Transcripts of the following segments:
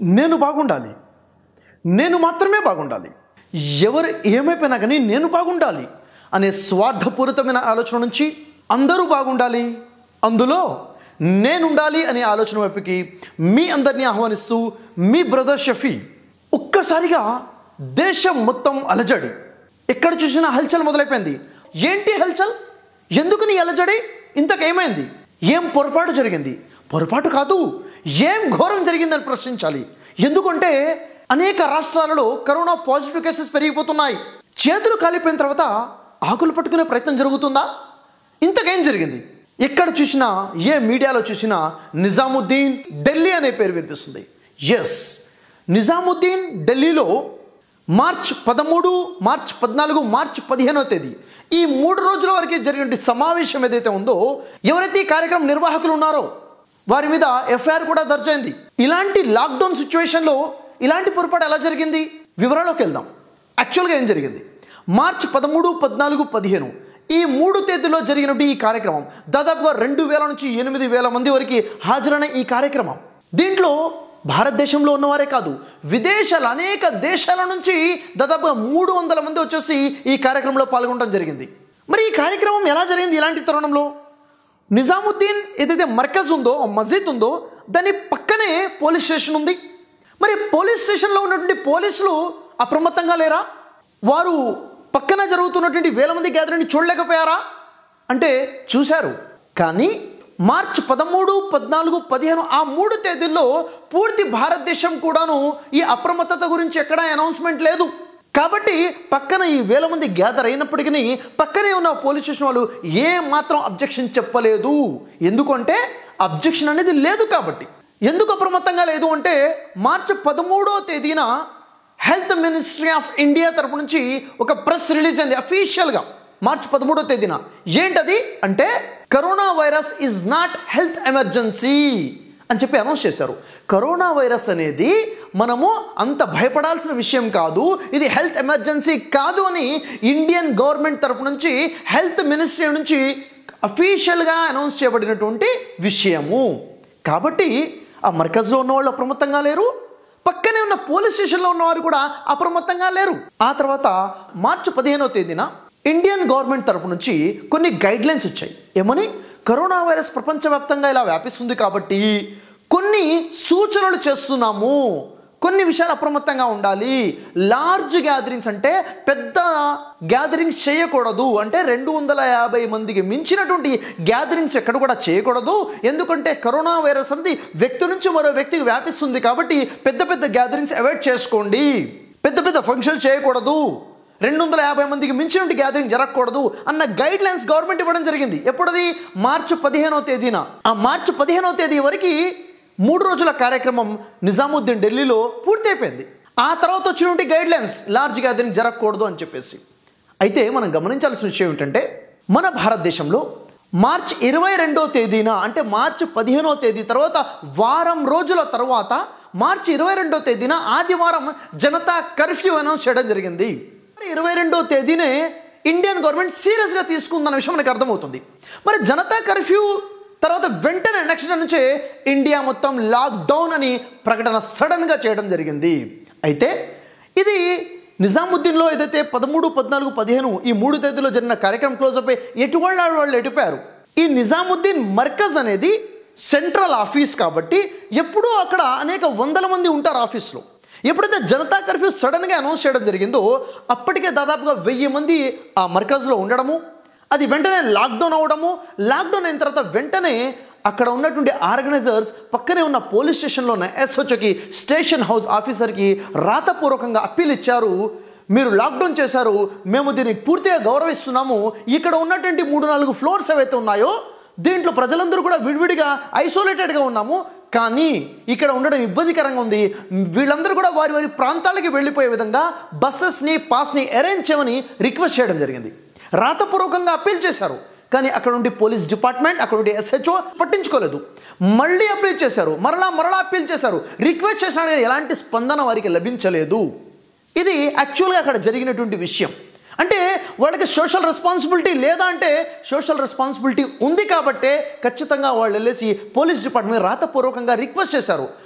నేను బాగుండాలి నేను మాత్రమే బాగుండాలి ఎవరు ఏమైపోయినా కానీ నేను బాగుండాలి అనే స్వార్థపూరితమైన ఆలోచన నుంచి అందరూ బాగుండాలి అందులో నేనుండాలి అనే ఆలోచన వైపుకి మీ అందరినీ ఆహ్వానిస్తూ మీ బ్రదర్ షఫీ ఒక్కసారిగా దేశం మొత్తం అలజడి ఎక్కడ చూసినా హల్చల్ మొదలైపోయింది ఏంటి హల్చల్ ఎందుకు నీ అలజడి ఇంతకేమైంది ఏం పొరపాటు జరిగింది పొరపాటు కాదు ఏం ఘోరం జరిగిందని ప్రశ్నించాలి ఎందుకంటే అనేక రాష్ట్రాలలో కరోనా పాజిటివ్ కేసెస్ పెరిగిపోతున్నాయి చేతులు కాలిపోయిన తర్వాత ఆకులు పట్టుకునే ప్రయత్నం జరుగుతుందా ఇంతకేం జరిగింది ఎక్కడ చూసినా ఏ మీడియాలో చూసినా నిజాముద్దీన్ ఢిల్లీ అనే పేరు వినిపిస్తుంది ఎస్ నిజాముద్దీన్ ఢిల్లీలో మార్చ్ పదమూడు మార్చ్ పద్నాలుగు మార్చ్ పదిహేనో తేదీ ఈ మూడు రోజుల వరకు జరిగిన సమావేశం ఏదైతే ఉందో ఎవరైతే ఈ కార్యక్రమం నిర్వాహకులు ఉన్నారో వారి మీద ఎఫ్ఐఆర్ కూడా దర్జైంది ఇలాంటి లాక్డౌన్ సిచ్యువేషన్లో ఇలాంటి పొరపాటు ఎలా జరిగింది వివరాల్లోకి వెళ్దాం యాక్చువల్గా ఏం జరిగింది మార్చ్ పదమూడు పద్నాలుగు పదిహేను ఈ మూడు తేదీలో జరిగినటువంటి ఈ కార్యక్రమం దాదాపుగా రెండు వేల నుంచి ఎనిమిది వేల మంది వరకు హాజరైన ఈ కార్యక్రమం దీంట్లో భారతదేశంలో ఉన్నవారే కాదు విదేశాల అనేక దేశాల నుంచి దాదాపుగా మూడు వందల మంది వచ్చేసి ఈ కార్యక్రమంలో పాల్గొనడం జరిగింది మరి ఈ కార్యక్రమం ఎలా జరిగింది ఇలాంటి తరుణంలో నిజాముద్దీన్ ఏదైతే మర్కజ్ ఉందో మస్జిద్ ఉందో దాని పక్కనే పోలీస్ స్టేషన్ ఉంది మరి పోలీస్ స్టేషన్లో ఉన్నటువంటి పోలీసులు అప్రమత్తంగా లేరా వారు పక్కన జరుగుతున్నటువంటి వేల మంది గ్యాదరింగ్ చూడలేకపోయారా అంటే చూశారు కానీ మార్చ్ పదమూడు పద్నాలుగు పదిహేను ఆ మూడు తేదీల్లో పూర్తి భారతదేశం కూడాను ఈ అప్రమత్తత గురించి ఎక్కడా అనౌన్స్మెంట్ లేదు కాబట్టి పక్కన ఈ వేల మంది గ్యాదర్ అయినప్పటికీ పక్కనే ఉన్న పోలీస్ స్టేషన్ వాళ్ళు ఏ మాత్రం అబ్జెక్షన్ చెప్పలేదు ఎందుకంటే అబ్జెక్షన్ అనేది లేదు కాబట్టి ఎందుకు అప్రమత్తంగా లేదు అంటే మార్చి పదమూడో తేదీన హెల్త్ మినిస్ట్రీ ఆఫ్ ఇండియా తరపు నుంచి ఒక ప్రెస్ రిలీజ్ అయింది అఫీషియల్గా మార్చి పదమూడో తేదీన ఏంటది అంటే corona virus is not health emergency అని చెప్పి అనౌన్స్ చేశారు కరోనా వైరస్ అనేది మనము అంత భయపడాల్సిన విషయం కాదు ఇది హెల్త్ ఎమర్జెన్సీ కాదు అని ఇండియన్ గవర్నమెంట్ తరపు నుంచి హెల్త్ మినిస్ట్రీ నుంచి అఫీషియల్గా అనౌన్స్ చేయబడినటువంటి విషయము కాబట్టి ఆ మర్కజ్లో ఉన్న వాళ్ళు అప్రమత్తంగా లేరు పక్కనే ఉన్న పోలీస్ స్టేషన్లో ఉన్నవారు కూడా అప్రమత్తంగా లేరు ఆ తర్వాత మార్చి పదిహేనవ తేదీన ఇండియన్ గవర్నమెంట్ తరపు నుంచి కొన్ని గైడ్ లైన్స్ వచ్చాయి ఏమని కరోనా వైరస్ ప్రపంచవ్యాప్తంగా ఇలా వ్యాపిస్తుంది కాబట్టి కొన్ని సూచనలు చేస్తున్నాము కొన్ని విషయాలు అప్రమత్తంగా ఉండాలి లార్జ్ గ్యాదరింగ్స్ అంటే పెద్ద గ్యాదరింగ్స్ చేయకూడదు అంటే రెండు వందల యాభై మందికి మించినటువంటి గ్యాదరింగ్స్ ఎక్కడ కూడా చేయకూడదు ఎందుకంటే కరోనా వైరస్ అనేది వ్యక్తి నుంచి మరో వ్యక్తికి వ్యాపిస్తుంది కాబట్టి పెద్ద పెద్ద గ్యాదరింగ్స్ అవాయిడ్ చేసుకోండి పెద్ద పెద్ద ఫంక్షన్స్ చేయకూడదు రెండు వందల యాభై మందికి మించినటువంటి గ్యాదరింగ్ జరగకూడదు అన్న గైడ్ లైన్స్ గవర్నమెంట్ ఇవ్వడం జరిగింది ఎప్పుడది మార్చి పదిహేనో తేదీన ఆ మార్చి పదిహేనో తేదీ వరకు మూడు రోజుల కార్యక్రమం నిజాముద్దీన్ ఢిల్లీలో పూర్తయిపోయింది ఆ తర్వాత వచ్చినటువంటి గైడ్ లైన్స్ లార్జ్ గ్యాదరింగ్ జరగకూడదు అని చెప్పేసి అయితే మనం గమనించాల్సిన విషయం ఏంటంటే మన భారతదేశంలో మార్చి ఇరవై రెండో తేదీన అంటే మార్చి పదిహేనో తేదీ తర్వాత వారం రోజుల తర్వాత మార్చి ఇరవై రెండో తేదీన ఆదివారం జనతా కర్ఫ్యూ అనౌన్స్ చేయడం జరిగింది ఇరవై రెండో తేదీనే ఇండియన్ గవర్నమెంట్ సీరియస్గా తీసుకుందన్న విషయం మనకు అర్థమవుతుంది మరి జనతా కర్ఫ్యూ తర్వాత వెంటనే నెక్స్ట్ డే నుంచే ఇండియా మొత్తం లాక్డౌన్ అని ప్రకటన సడన్గా చేయడం జరిగింది అయితే ఇది నిజాముద్దీన్లో ఏదైతే పదమూడు పద్నాలుగు పదిహేను ఈ మూడు తేదీలో జరిగిన కార్యక్రమం క్లోజ్ అయిపోయి ఎటువంటి వాళ్ళు ఎటుపారు ఈ నిజాముద్దీన్ మర్కజ్ అనేది సెంట్రల్ ఆఫీస్ కాబట్టి ఎప్పుడూ అక్కడ అనేక వందల మంది ఉంటారు ఆఫీస్లో ఎప్పుడైతే జనతా కర్ఫ్యూ సడన్గా అనౌన్స్ చేయడం జరిగిందో అప్పటికే దాదాపుగా వెయ్యి మంది ఆ మర్కజ్లో ఉండడము అది వెంటనే లాక్డౌన్ అవ్వడము లాక్డౌన్ అయిన తర్వాత వెంటనే అక్కడ ఉన్నటువంటి ఆర్గనైజర్స్ పక్కనే ఉన్న పోలీస్ స్టేషన్లో ఉన్న ఎస్హెచ్ఓకి స్టేషన్ హౌస్ ఆఫీసర్కి రాతపూర్వకంగా అప్పీల్ ఇచ్చారు మీరు లాక్డౌన్ చేశారు మేము దీనికి పూర్తిగా గౌరవిస్తున్నాము ఇక్కడ ఉన్నటువంటి మూడు నాలుగు ఫ్లోర్స్ ఏవైతే ఉన్నాయో దీంట్లో ప్రజలందరూ కూడా విడివిడిగా ఐసోలేటెడ్గా ఉన్నాము కానీ ఇక్కడ ఉండడం ఇబ్బందికరంగా ఉంది వీళ్ళందరూ కూడా వారి వారి ప్రాంతాలకి వెళ్ళిపోయే విధంగా బస్సెస్ని పాస్ని అరేంజ్ చేయమని రిక్వెస్ట్ చేయడం జరిగింది రాతపూర్వకంగా అప్పీల్ చేశారు కానీ అక్కడ ఉండి పోలీస్ డిపార్ట్మెంట్ అక్కడ ఉండి ఎస్హెచ్ఓ పట్టించుకోలేదు మళ్ళీ అప్పీల్ చేశారు మరలా మరలా అప్పీల్ చేశారు రిక్వెస్ట్ చేసినా కానీ ఎలాంటి స్పందన వారికి లభించలేదు ఇది యాక్చువల్గా అక్కడ జరిగినటువంటి విషయం అంటే వాళ్ళకి సోషల్ రెస్పాన్సిబిలిటీ లేదా అంటే సోషల్ రెస్పాన్సిబిలిటీ ఉంది కాబట్టే ఖచ్చితంగా వాళ్ళు వెళ్ళేసి పోలీస్ డిపార్ట్మెంట్ రాతపూర్వకంగా రిక్వెస్ట్ చేశారు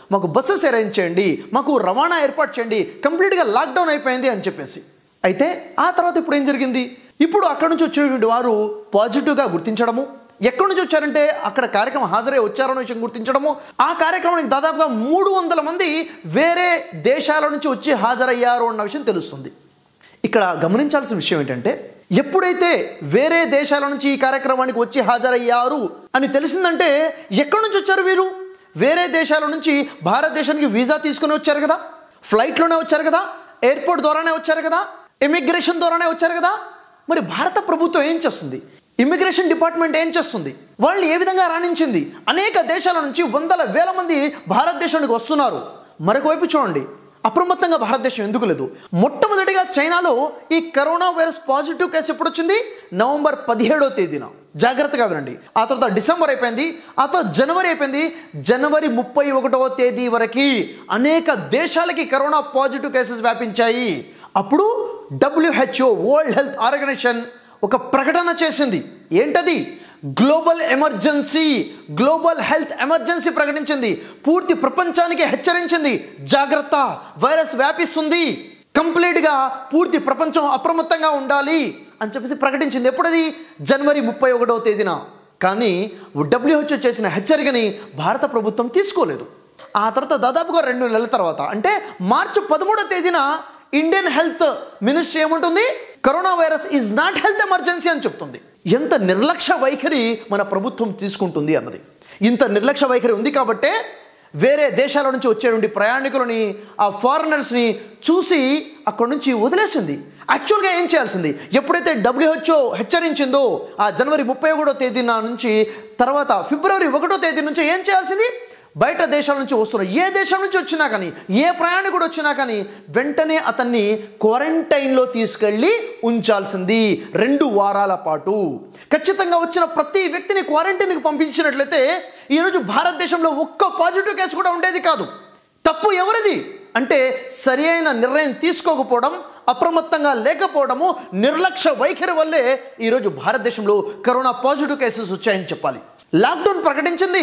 మాకు బస్సెస్ అరేంజ్ చేయండి మాకు రవాణా ఏర్పాటు చేయండి కంప్లీట్గా లాక్డౌన్ అయిపోయింది అని చెప్పేసి అయితే ఆ తర్వాత ఇప్పుడు ఏం జరిగింది ఇప్పుడు అక్కడ నుంచి వచ్చేటువంటి వారు పాజిటివ్గా గుర్తించడము ఎక్కడి నుంచి వచ్చారంటే అక్కడ కార్యక్రమం హాజరై వచ్చారన్న విషయం గుర్తించడము ఆ కార్యక్రమానికి దాదాపుగా మూడు వందల మంది వేరే దేశాల నుంచి వచ్చి హాజరయ్యారు అన్న విషయం తెలుస్తుంది ఇక్కడ గమనించాల్సిన విషయం ఏంటంటే ఎప్పుడైతే వేరే దేశాల నుంచి ఈ కార్యక్రమానికి వచ్చి హాజరయ్యారు అని తెలిసిందంటే ఎక్కడి నుంచి వచ్చారు వీరు వేరే దేశాల నుంచి భారతదేశానికి వీసా తీసుకుని వచ్చారు కదా ఫ్లైట్లోనే వచ్చారు కదా ఎయిర్పోర్ట్ ద్వారానే వచ్చారు కదా ఇమిగ్రేషన్ ద్వారానే వచ్చారు కదా మరి భారత ప్రభుత్వం ఏం చేస్తుంది ఇమిగ్రేషన్ డిపార్ట్మెంట్ ఏం చేస్తుంది వాళ్ళని ఏ విధంగా రాణించింది అనేక దేశాల నుంచి వందల వేల మంది భారతదేశానికి వస్తున్నారు మరొక వైపు చూడండి అప్రమత్తంగా భారతదేశం ఎందుకు లేదు మొట్టమొదటిగా చైనాలో ఈ కరోనా వైరస్ పాజిటివ్ కేసు ఎప్పుడు వచ్చింది నవంబర్ పదిహేడో తేదీన జాగ్రత్తగా వినండి ఆ తర్వాత డిసెంబర్ అయిపోయింది ఆ తర్వాత జనవరి అయిపోయింది జనవరి ముప్పై ఒకటవ తేదీ వరకు అనేక దేశాలకి కరోనా పాజిటివ్ కేసెస్ వ్యాపించాయి అప్పుడు డబ్ల్యూహెచ్ఓ వరల్డ్ హెల్త్ ఆర్గనైజేషన్ ఒక ప్రకటన చేసింది ఏంటది global emergency global health emergency ప్రకటించింది పూర్తి ప్రపంచానికి హెచ్చరించింది జాగ్రత్త వైరస్ వ్యాపిస్తుంది కంప్లీట్గా పూర్తి ప్రపంచం అప్రమత్తంగా ఉండాలి అని చెప్పేసి ప్రకటించింది ఎప్పుడది జనవరి ముప్పై ఒకటవ తేదీన కానీ డబ్ల్యూహెచ్ఓ చేసిన హెచ్చరికని భారత ప్రభుత్వం తీసుకోలేదు ఆ తర్వాత దాదాపుగా రెండు నెలల తర్వాత అంటే మార్చి పదమూడో తేదీన ఇండియన్ హెల్త్ మినిస్ట్రీ ఏముంటుంది corona virus is not health emergency అని చెప్తుంది ఎంత నిర్లక్ష్య వైఖరి మన ప్రభుత్వం తీసుకుంటుంది అన్నది ఇంత నిర్లక్ష్య వైఖరి ఉంది కాబట్టే వేరే దేశాల నుంచి వచ్చేటువంటి ప్రయాణికులని ఆ ఫారినర్స్ని చూసి అక్కడి నుంచి వదిలేసింది యాక్చువల్గా ఏం చేయాల్సింది ఎప్పుడైతే డబ్ల్యూహెచ్ఓ హెచ్చరించిందో ఆ జనవరి ముప్పై ఒకటో తేదీన నుంచి తర్వాత ఫిబ్రవరి ఒకటో తేదీ నుంచి ఏం చేయాల్సింది బయట దేశాల నుంచి వస్తున్న ఏ దేశం నుంచి వచ్చినా కానీ ఏ ప్రయాణికుడు వచ్చినా కానీ వెంటనే అతన్ని క్వారంటైన్లో తీసుకెళ్ళి ఉంచాల్సింది రెండు వారాల పాటు ఖచ్చితంగా వచ్చిన ప్రతి వ్యక్తిని క్వారంటైన్కి పంపించినట్లయితే ఈరోజు భారతదేశంలో ఒక్క పాజిటివ్ కేసు కూడా ఉండేది కాదు తప్పు ఎవరిది అంటే సరి అయిన నిర్ణయం తీసుకోకపోవడం అప్రమత్తంగా లేకపోవడము నిర్లక్ష్య వైఖరి వల్లే ఈరోజు భారతదేశంలో కరోనా పాజిటివ్ కేసెస్ వచ్చాయని చెప్పాలి లాక్డౌన్ ప్రకటించింది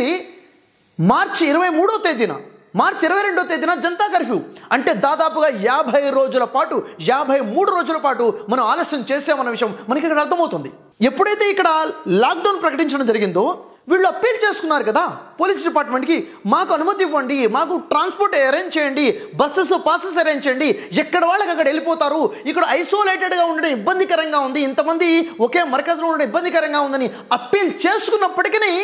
మార్చి ఇరవై మూడో తేదీన మార్చి ఇరవై రెండో తేదీన జనతా కర్ఫ్యూ అంటే దాదాపుగా యాభై రోజుల పాటు యాభై మూడు రోజుల పాటు మనం ఆలస్యం చేసామన్న విషయం మనకి ఇక్కడ అర్థమవుతుంది ఎప్పుడైతే ఇక్కడ లాక్డౌన్ ప్రకటించడం జరిగిందో వీళ్ళు అప్పీల్ చేసుకున్నారు కదా పోలీస్ డిపార్ట్మెంట్కి మాకు అనుమతి ఇవ్వండి మాకు ట్రాన్స్పోర్ట్ అరేంజ్ చేయండి బస్సెస్ పాసెస్ అరేంజ్ చేయండి ఎక్కడ వాళ్ళకి అక్కడ వెళ్ళిపోతారు ఇక్కడ ఐసోలేటెడ్గా ఉండడం ఇబ్బందికరంగా ఉంది ఇంతమంది ఒకే మరకజ్లో ఉండడం ఇబ్బందికరంగా ఉందని అప్పీల్ చేసుకున్నప్పటికీ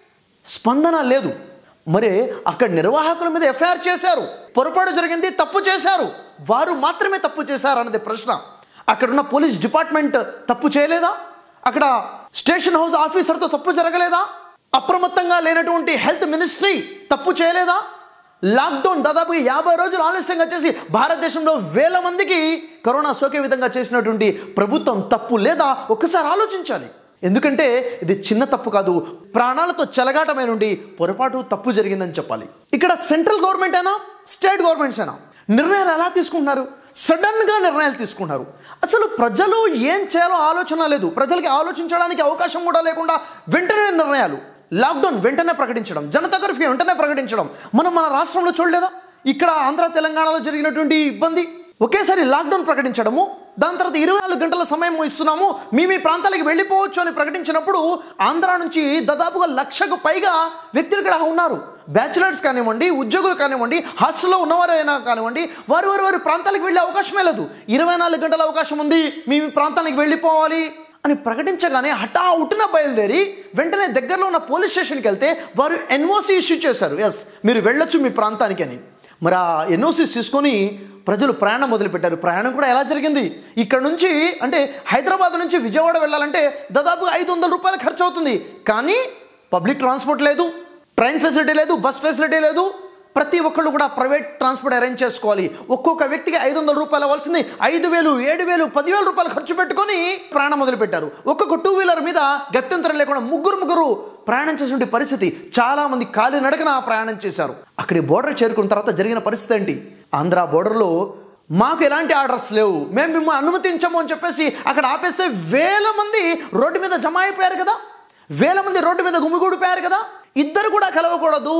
స్పందన లేదు మరి అక్కడ నిర్వాహకుల మీద ఎఫ్ఐఆర్ చేశారు పొరపాటు జరిగింది తప్పు చేశారు వారు మాత్రమే తప్పు చేశారు అన్నది ప్రశ్న అక్కడ ఉన్న పోలీస్ డిపార్ట్మెంట్ తప్పు చేయలేదా అక్కడ స్టేషన్ హౌస్ ఆఫీసర్తో తప్పు జరగలేదా అప్రమత్తంగా లేనటువంటి హెల్త్ మినిస్ట్రీ తప్పు చేయలేదా లాక్డౌన్ దాదాపు యాభై రోజులు ఆలస్యంగా చేసి భారతదేశంలో వేల మందికి కరోనా సోకే విధంగా చేసినటువంటి ప్రభుత్వం తప్పు లేదా ఒక్కసారి ఆలోచించాలి ఎందుకంటే ఇది చిన్న తప్పు కాదు ప్రాణాలతో చెలగాటమై నుండి పొరపాటు తప్పు జరిగిందని చెప్పాలి ఇక్కడ సెంట్రల్ గవర్నమెంట్ అయినా స్టేట్ గవర్నమెంట్స్ అయినా నిర్ణయాలు ఎలా తీసుకుంటున్నారు సడన్గా నిర్ణయాలు తీసుకుంటున్నారు అసలు ప్రజలు ఏం చేయాలో ఆలోచన లేదు ప్రజలకి ఆలోచించడానికి అవకాశం కూడా లేకుండా వెంటనే నిర్ణయాలు లాక్డౌన్ వెంటనే ప్రకటించడం జనతా కర్ఫ్యూ వెంటనే ప్రకటించడం మనం మన రాష్ట్రంలో చూడలేదా ఇక్కడ ఆంధ్ర తెలంగాణలో జరిగినటువంటి ఇబ్బంది ఒకేసారి లాక్డౌన్ ప్రకటించడము దాని తర్వాత ఇరవై నాలుగు గంటల సమయం ఇస్తున్నాము మీ మీ ప్రాంతాలకు వెళ్ళిపోవచ్చు అని ప్రకటించినప్పుడు ఆంధ్ర నుంచి దాదాపుగా లక్షకు పైగా వ్యక్తులు ఇక్కడ ఉన్నారు బ్యాచిలర్స్ కానివ్వండి ఉద్యోగులు కానివ్వండి హాస్టల్లో ఉన్నవారైనా కానివ్వండి వారు వారి వారి ప్రాంతాలకు వెళ్ళే అవకాశమే లేదు ఇరవై నాలుగు గంటల అవకాశం ఉంది మీ మీ ప్రాంతానికి వెళ్ళిపోవాలి అని ప్రకటించగానే హఠావుటిన బయలుదేరి వెంటనే దగ్గరలో ఉన్న పోలీస్ స్టేషన్కి వెళ్తే వారు ఎన్ఓసి ఇష్యూ చేశారు ఎస్ మీరు వెళ్ళొచ్చు మీ ప్రాంతానికి అని మరి ఆ ఎన్ఓసిస్ తీసుకొని ప్రజలు ప్రయాణం మొదలుపెట్టారు ప్రయాణం కూడా ఎలా జరిగింది ఇక్కడ నుంచి అంటే హైదరాబాద్ నుంచి విజయవాడ వెళ్ళాలంటే దాదాపు ఐదు వందల రూపాయలు ఖర్చు అవుతుంది కానీ పబ్లిక్ ట్రాన్స్పోర్ట్ లేదు ట్రైన్ ఫెసిలిటీ లేదు బస్ ఫెసిలిటీ లేదు ప్రతి ఒక్కళ్ళు కూడా ప్రైవేట్ ట్రాన్స్పోర్ట్ అరేంజ్ చేసుకోవాలి ఒక్కొక్క వ్యక్తికి ఐదు వందల రూపాయలు అవ్వాల్సింది ఐదు వేలు ఏడు వేలు పదివేల రూపాయలు ఖర్చు పెట్టుకొని ప్రయాణం మొదలుపెట్టారు ఒక్కొక్క టూ వీలర్ మీద గత్యంతరం లేకుండా ముగ్గురు ముగ్గురు ప్రయాణం చేసినటువంటి పరిస్థితి చాలా మంది కాలి నడకన ప్రయాణం చేశారు అక్కడి బోర్డర్ చేరుకున్న తర్వాత జరిగిన పరిస్థితి ఏంటి ఆంధ్ర బోర్డర్లో మాకు ఎలాంటి ఆర్డర్స్ లేవు మేము మిమ్మల్ని అనుమతించము అని చెప్పేసి అక్కడ ఆపేస్తే వేల మంది రోడ్డు మీద జమ అయిపోయారు కదా వేల మంది రోడ్డు మీద గుమిగూడిపోయారు కదా ఇద్దరు కూడా కలవకూడదు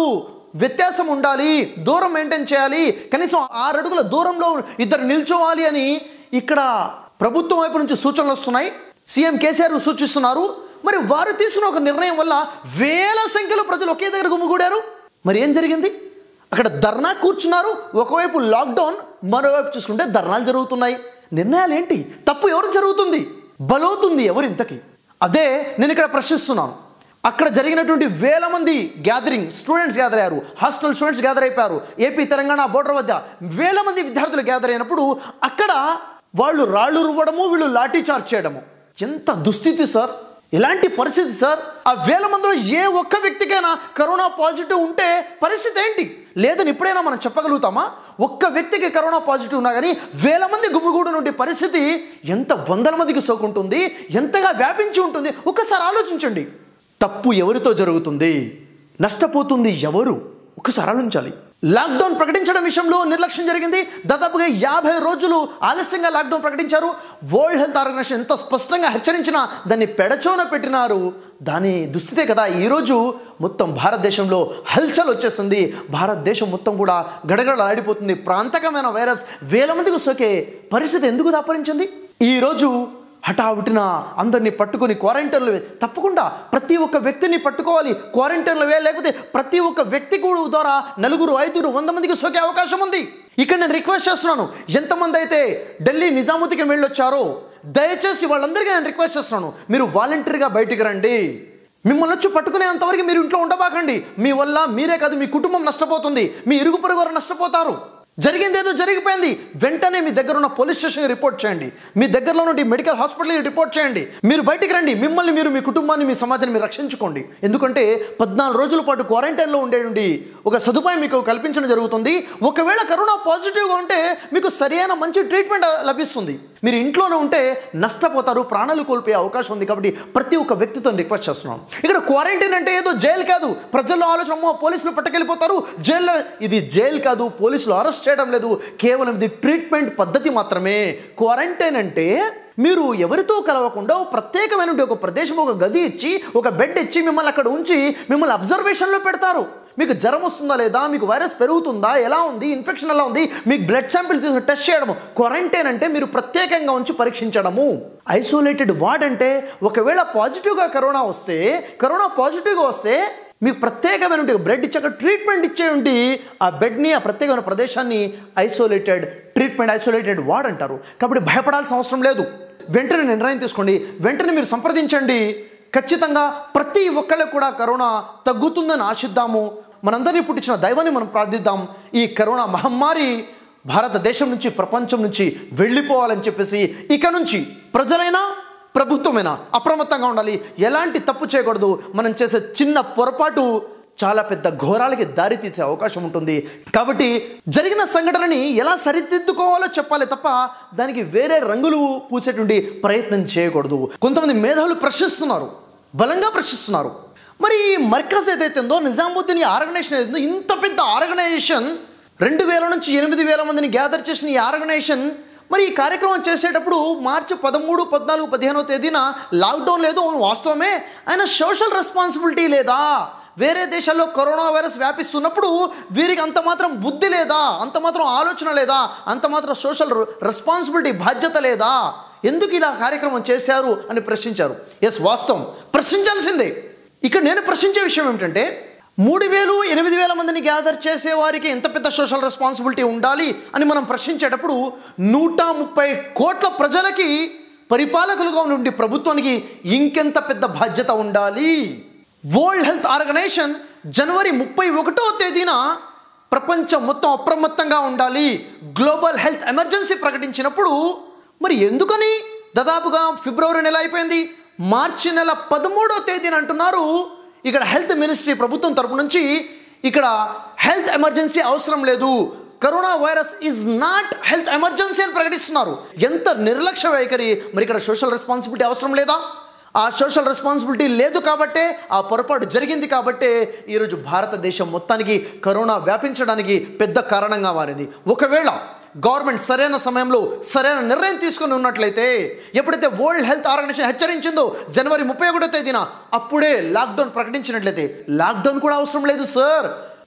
వ్యత్యాసం ఉండాలి దూరం మెయింటైన్ చేయాలి కనీసం ఆరు అడుగుల దూరంలో ఇద్దరు నిల్చోవాలి అని ఇక్కడ ప్రభుత్వం వైపు నుంచి సూచనలు వస్తున్నాయి సీఎం కేసీఆర్ సూచిస్తున్నారు మరి వారు తీసుకున్న ఒక నిర్ణయం వల్ల వేల సంఖ్యలో ప్రజలు ఒకే దగ్గర గుమ్మిగూడారు మరి ఏం జరిగింది అక్కడ ధర్నా కూర్చున్నారు ఒకవైపు లాక్డౌన్ మరోవైపు చూసుకుంటే ధర్నాలు జరుగుతున్నాయి నిర్ణయాలు ఏంటి తప్పు ఎవరు జరుగుతుంది బలవుతుంది ఎవరు ఇంతకి అదే నేను ఇక్కడ ప్రశ్నిస్తున్నాను అక్కడ జరిగినటువంటి వేల మంది గ్యాదరింగ్ స్టూడెంట్స్ గ్యాదర్ అయ్యారు హాస్టల్ స్టూడెంట్స్ గ్యాదర్ అయిపోయారు ఏపీ తెలంగాణ బోర్డర్ వద్ద వేల మంది విద్యార్థులు గ్యాదర్ అయినప్పుడు అక్కడ వాళ్ళు రాళ్ళు రువ్వడము వీళ్ళు లాఠీ చార్జ్ చేయడము ఎంత దుస్థితి సార్ ఎలాంటి పరిస్థితి సార్ ఆ వేల మందిలో ఏ ఒక్క వ్యక్తికైనా కరోనా పాజిటివ్ ఉంటే పరిస్థితి ఏంటి లేదని ఇప్పుడైనా మనం చెప్పగలుగుతామా ఒక్క వ్యక్తికి కరోనా పాజిటివ్ ఉన్నా కానీ వేల మంది గుమిగూడు నుండి పరిస్థితి ఎంత వందల మందికి సోకుంటుంది ఎంతగా వ్యాపించి ఉంటుంది ఒక్కసారి ఆలోచించండి తప్పు ఎవరితో జరుగుతుంది నష్టపోతుంది ఎవరు ఒకసారి ఆలోచించాలి లాక్డౌన్ ప్రకటించడం విషయంలో నిర్లక్ష్యం జరిగింది దాదాపుగా యాభై రోజులు ఆలస్యంగా లాక్డౌన్ ప్రకటించారు వరల్డ్ హెల్త్ ఆర్గనైజేషన్ ఎంతో స్పష్టంగా హెచ్చరించినా దాన్ని పెడచోన పెట్టినారు దాని దుస్థితే కదా ఈరోజు మొత్తం భారతదేశంలో హల్చల్ వచ్చేస్తుంది భారతదేశం మొత్తం కూడా గడగడలాడిపోతుంది ప్రాంతకమైన వైరస్ వేల మందికి సోకే పరిస్థితి ఎందుకు దాపరించింది ఈరోజు హఠావుటిన అందరినీ పట్టుకొని క్వారంటైన్లో వే- తప్పకుండా ప్రతి ఒక్క వ్యక్తిని పట్టుకోవాలి క్వారంటైన్లో వే లేకపోతే ప్రతి ఒక్క వ్యక్తి కూడా ద్వారా నలుగురు ఐదుగురు వంద మందికి సోకే అవకాశం ఉంది ఇక్కడ నేను రిక్వెస్ట్ చేస్తున్నాను ఎంతమంది అయితే ఢిల్లీ నిజాముద్దీకి వెళ్ళొచ్చారో దయచేసి వాళ్ళందరికీ నేను రిక్వెస్ట్ చేస్తున్నాను మీరు వాలంటరీగా బయటికి రండి మిమ్మల్ని వచ్చి పట్టుకునేంతవరకు మీరు ఇంట్లో ఉండబాకండి మీ వల్ల మీరే కాదు మీ కుటుంబం నష్టపోతుంది మీ ఇరుగు పొరుగు వారు నష్టపోతారు జరిగింది ఏదో జరిగిపోయింది వెంటనే మీ దగ్గర ఉన్న పోలీస్ స్టేషన్కి రిపోర్ట్ చేయండి మీ దగ్గరలో నుండి మెడికల్ హాస్పిటల్కి రిపోర్ట్ చేయండి మీరు బయటికి రండి మిమ్మల్ని మీరు మీ కుటుంబాన్ని మీ సమాజాన్ని మీరు రక్షించుకోండి ఎందుకంటే పద్నాలుగు రోజుల పాటు క్వారంటైన్లో ఉండే నుండి ఒక సదుపాయం మీకు కల్పించడం జరుగుతుంది ఒకవేళ కరోనా పాజిటివ్గా ఉంటే మీకు సరైన మంచి ట్రీట్మెంట్ లభిస్తుంది మీరు ఇంట్లోనే ఉంటే నష్టపోతారు ప్రాణాలు కోల్పోయే అవకాశం ఉంది కాబట్టి ప్రతి ఒక్క వ్యక్తితో రిక్వెస్ట్ చేస్తున్నాం ఇక్కడ క్వారంటైన్ అంటే ఏదో జైలు కాదు ప్రజల్లో ఆలోచన అమ్మో పోలీసులు పట్టుకెళ్ళిపోతారు జైల్లో ఇది జైలు కాదు పోలీసులు అరెస్ట్ చేయడం లేదు కేవలం ఇది ట్రీట్మెంట్ పద్ధతి మాత్రమే క్వారంటైన్ అంటే మీరు ఎవరితో కలవకుండా ఓ ప్రత్యేకమైన ఒక ప్రదేశం ఒక గది ఇచ్చి ఒక బెడ్ ఇచ్చి మిమ్మల్ని అక్కడ ఉంచి మిమ్మల్ని అబ్జర్వేషన్లో పెడతారు మీకు జ్వరం వస్తుందా లేదా మీకు వైరస్ పెరుగుతుందా ఎలా ఉంది ఇన్ఫెక్షన్ ఎలా ఉంది మీకు బ్లడ్ శాంపిల్ తీసుకుని టెస్ట్ చేయడము క్వారంటైన్ అంటే మీరు ప్రత్యేకంగా ఉంచి పరీక్షించడము ఐసోలేటెడ్ వార్డ్ అంటే ఒకవేళ పాజిటివ్గా కరోనా వస్తే కరోనా పాజిటివ్గా వస్తే మీకు ప్రత్యేకమైన ఒక బ్లడ్ ఇచ్చి అక్కడ ట్రీట్మెంట్ ఇచ్చేయండి ఆ బెడ్ని ఆ ప్రత్యేకమైన ప్రదేశాన్ని ఐసోలేటెడ్ ట్రీట్మెంట్ ఐసోలేటెడ్ వార్డ్ అంటారు కాబట్టి భయపడాల్సిన అవసరం లేదు వెంటనే నిర్ణయం తీసుకోండి వెంటనే మీరు సంప్రదించండి ఖచ్చితంగా ప్రతి ఒక్కళ్ళకి కూడా కరోనా తగ్గుతుందని ఆశిద్దాము మనందరినీ పుట్టించిన దైవాన్ని మనం ప్రార్థిద్దాం ఈ కరోనా మహమ్మారి భారతదేశం నుంచి ప్రపంచం నుంచి వెళ్ళిపోవాలని చెప్పేసి ఇక నుంచి ప్రజలైనా ప్రభుత్వమైనా అప్రమత్తంగా ఉండాలి ఎలాంటి తప్పు చేయకూడదు మనం చేసే చిన్న పొరపాటు చాలా పెద్ద ఘోరాలకి దారి తీసే అవకాశం ఉంటుంది కాబట్టి జరిగిన సంఘటనని ఎలా సరిదిద్దుకోవాలో చెప్పాలి తప్ప దానికి వేరే రంగులు పూసేటువంటి ప్రయత్నం చేయకూడదు కొంతమంది మేధావులు ప్రశ్నిస్తున్నారు బలంగా ప్రశ్నిస్తున్నారు మరి ఈ మర్కజ్ ఏదైతే ఉందో నిజాముద్దీన్ ఈ ఆర్గనైజేషన్ ఏదైతే ఉందో ఇంత పెద్ద ఆర్గనైజేషన్ రెండు వేల నుంచి ఎనిమిది వేల మందిని గ్యాదర్ చేసిన ఈ ఆర్గనైజేషన్ మరి ఈ కార్యక్రమం చేసేటప్పుడు మార్చి పదమూడు పద్నాలుగు పదిహేనవ తేదీన లాక్డౌన్ లేదు అవును వాస్తవమే ఆయన సోషల్ రెస్పాన్సిబిలిటీ లేదా వేరే దేశాల్లో కరోనా వైరస్ వ్యాపిస్తున్నప్పుడు వీరికి అంత మాత్రం బుద్ధి లేదా అంత మాత్రం ఆలోచన లేదా అంత మాత్రం సోషల్ రెస్పాన్సిబిలిటీ బాధ్యత లేదా ఎందుకు ఇలా కార్యక్రమం చేశారు అని ప్రశ్నించారు ఎస్ వాస్తవం ప్రశ్నించాల్సిందే ఇక్కడ నేను ప్రశ్నించే విషయం ఏమిటంటే మూడు వేలు ఎనిమిది వేల మందిని గ్యాదర్ చేసే వారికి ఎంత పెద్ద సోషల్ రెస్పాన్సిబిలిటీ ఉండాలి అని మనం ప్రశ్నించేటప్పుడు నూట ముప్పై కోట్ల ప్రజలకి పరిపాలకులుగా ఉండి ప్రభుత్వానికి ఇంకెంత పెద్ద బాధ్యత ఉండాలి వరల్డ్ హెల్త్ ఆర్గనైజేషన్ జనవరి ముప్పై ఒకటో తేదీన ప్రపంచం మొత్తం అప్రమత్తంగా ఉండాలి గ్లోబల్ హెల్త్ ఎమర్జెన్సీ ప్రకటించినప్పుడు మరి ఎందుకని దాదాపుగా ఫిబ్రవరి నెల అయిపోయింది మార్చి నెల పదమూడో తేదీన అంటున్నారు ఇక్కడ హెల్త్ మినిస్ట్రీ ప్రభుత్వం తరపు నుంచి ఇక్కడ హెల్త్ ఎమర్జెన్సీ అవసరం లేదు corona virus is not health emergency అని ప్రకటిస్తున్నారు ఎంత నిర్లక్ష్య వైఖరి మరి ఇక్కడ సోషల్ రెస్పాన్సిబిలిటీ అవసరం లేదా ఆ సోషల్ రెస్పాన్సిబిలిటీ లేదు కాబట్టే ఆ పొరపాటు జరిగింది కాబట్టే ఈరోజు భారతదేశం మొత్తానికి కరోనా వ్యాపించడానికి పెద్ద కారణంగా మారింది ఒకవేళ గవర్నమెంట్ సరైన సమయంలో సరైన నిర్ణయం తీసుకుని ఉన్నట్లయితే ఎప్పుడైతే వరల్డ్ హెల్త్ ఆర్గనైజేషన్ హెచ్చరించిందో జనవరి ముప్పై ఒకటో తేదీన అప్పుడే లాక్డౌన్ ప్రకటించినట్లయితే లాక్డౌన్ కూడా అవసరం లేదు సార్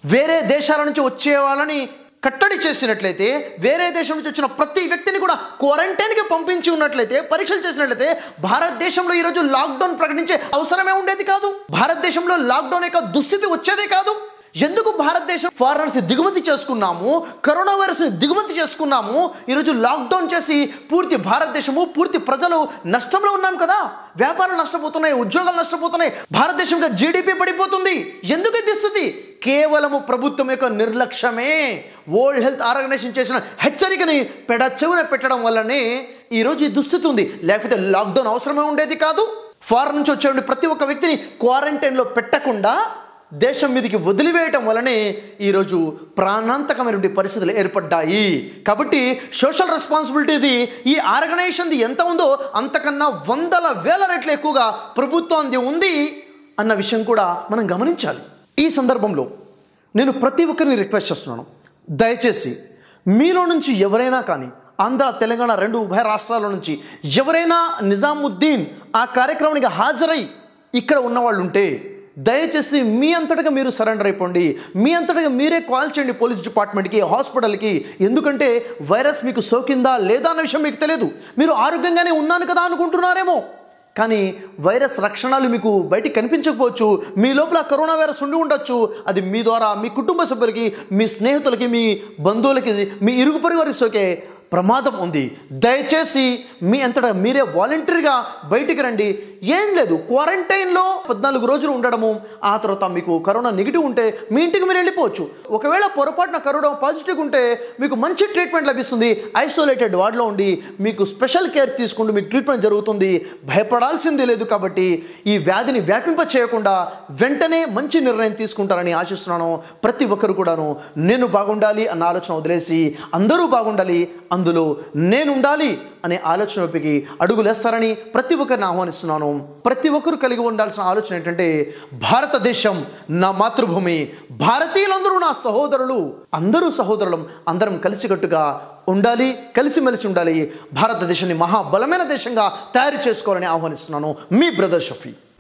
వేరే దేశాల నుంచి వచ్చే వాళ్ళని కట్టడి చేసినట్లయితే వేరే దేశం నుంచి వచ్చిన ప్రతి వ్యక్తిని కూడా క్వారంటైన్కి పంపించి ఉన్నట్లయితే పరీక్షలు చేసినట్లయితే భారతదేశంలో ఈరోజు లాక్డౌన్ ప్రకటించే అవసరమే ఉండేది కాదు భారతదేశంలో లాక్డౌన్ యొక్క దుస్థితి వచ్చేదే కాదు ఎందుకు భారతదేశం ఫారినర్స్ దిగుమతి చేసుకున్నాము కరోనా వైరస్ని దిగుమతి చేసుకున్నాము ఈరోజు లాక్డౌన్ చేసి పూర్తి భారతదేశము పూర్తి ప్రజలు నష్టంలో ఉన్నాం కదా వ్యాపారాలు నష్టపోతున్నాయి ఉద్యోగాలు నష్టపోతున్నాయి భారతదేశం యొక్క జీడిపి పడిపోతుంది ఎందుకు ఈ దుస్థితి కేవలము ప్రభుత్వం యొక్క నిర్లక్ష్యమే వరల్డ్ హెల్త్ ఆర్గనైజేషన్ చేసిన హెచ్చరికని పెడ చెవున పెట్టడం వల్లనే ఈరోజు ఈ దుస్థితి ఉంది లేకపోతే లాక్డౌన్ అవసరమే ఉండేది కాదు ఫారెన్ నుంచి వచ్చే ప్రతి ఒక్క వ్యక్తిని క్వారంటైన్లో పెట్టకుండా దేశం మీదకి వదిలివేయటం వలనే ఈరోజు ప్రాణాంతకమైనటువంటి పరిస్థితులు ఏర్పడ్డాయి కాబట్టి సోషల్ రెస్పాన్సిబిలిటీది ఈ ఆర్గనైజేషన్ది ఎంత ఉందో అంతకన్నా వందల వేల రెట్లు ఎక్కువగా ప్రభుత్వానికి ఉంది అన్న విషయం కూడా మనం గమనించాలి ఈ సందర్భంలో నేను ప్రతి ఒక్కరిని రిక్వెస్ట్ చేస్తున్నాను దయచేసి మీలో నుంచి ఎవరైనా కానీ ఆంధ్ర తెలంగాణ రెండు ఉభయ రాష్ట్రాల నుంచి ఎవరైనా నిజాముద్దీన్ ఆ కార్యక్రమానికి హాజరై ఇక్కడ ఉన్నవాళ్ళు ఉంటే దయచేసి మీ అంతటగా మీరు సరెండర్ అయిపోండి మీ అంతటగా మీరే కాల్ చేయండి పోలీస్ డిపార్ట్మెంట్కి హాస్పిటల్కి ఎందుకంటే వైరస్ మీకు సోకిందా లేదా అన్న విషయం మీకు తెలియదు మీరు ఆరోగ్యంగానే ఉన్నాను కదా అనుకుంటున్నారేమో కానీ వైరస్ లక్షణాలు మీకు బయటికి కనిపించకపోవచ్చు మీ లోపల కరోనా వైరస్ ఉండి ఉండొచ్చు అది మీ ద్వారా మీ కుటుంబ సభ్యులకి మీ స్నేహితులకి మీ బంధువులకి మీ ఇరుగు పొరుగు వారికి సోకే ప్రమాదం ఉంది దయచేసి మీ అంతటా మీరే వాలంటరీగా బయటికి రండి ఏం లేదు క్వారంటైన్లో పద్నాలుగు రోజులు ఉండడము ఆ తర్వాత మీకు కరోనా నెగిటివ్ ఉంటే మీ ఇంటికి మీరు వెళ్ళిపోవచ్చు ఒకవేళ పొరపాటున కరోనా పాజిటివ్ ఉంటే మీకు మంచి ట్రీట్మెంట్ లభిస్తుంది ఐసోలేటెడ్ వార్డులో ఉండి మీకు స్పెషల్ కేర్ తీసుకుంటూ మీకు ట్రీట్మెంట్ జరుగుతుంది భయపడాల్సిందే లేదు కాబట్టి ఈ వ్యాధిని వ్యాపింప చేయకుండా వెంటనే మంచి నిర్ణయం తీసుకుంటారని ఆశిస్తున్నాను ప్రతి ఒక్కరు కూడాను నేను బాగుండాలి అన్న ఆలోచన వదిలేసి అందరూ బాగుండాలి అందులో నేను ఉండాలి అనే ఆలోచన వైపుకి అడుగులేస్తారని ప్రతి ఒక్కరిని ఆహ్వానిస్తున్నాను ప్రతి ఒక్కరు కలిగి ఉండాల్సిన ఆలోచన ఏంటంటే భారతదేశం నా మాతృభూమి భారతీయులందరూ నా సహోదరులు అందరూ సహోదరులం అందరం కలిసికట్టుగా ఉండాలి కలిసిమెలిసి ఉండాలి భారతదేశాన్ని మహాబలమైన దేశంగా తయారు చేసుకోవాలని ఆహ్వానిస్తున్నాను మీ బ్రదర్ షఫీ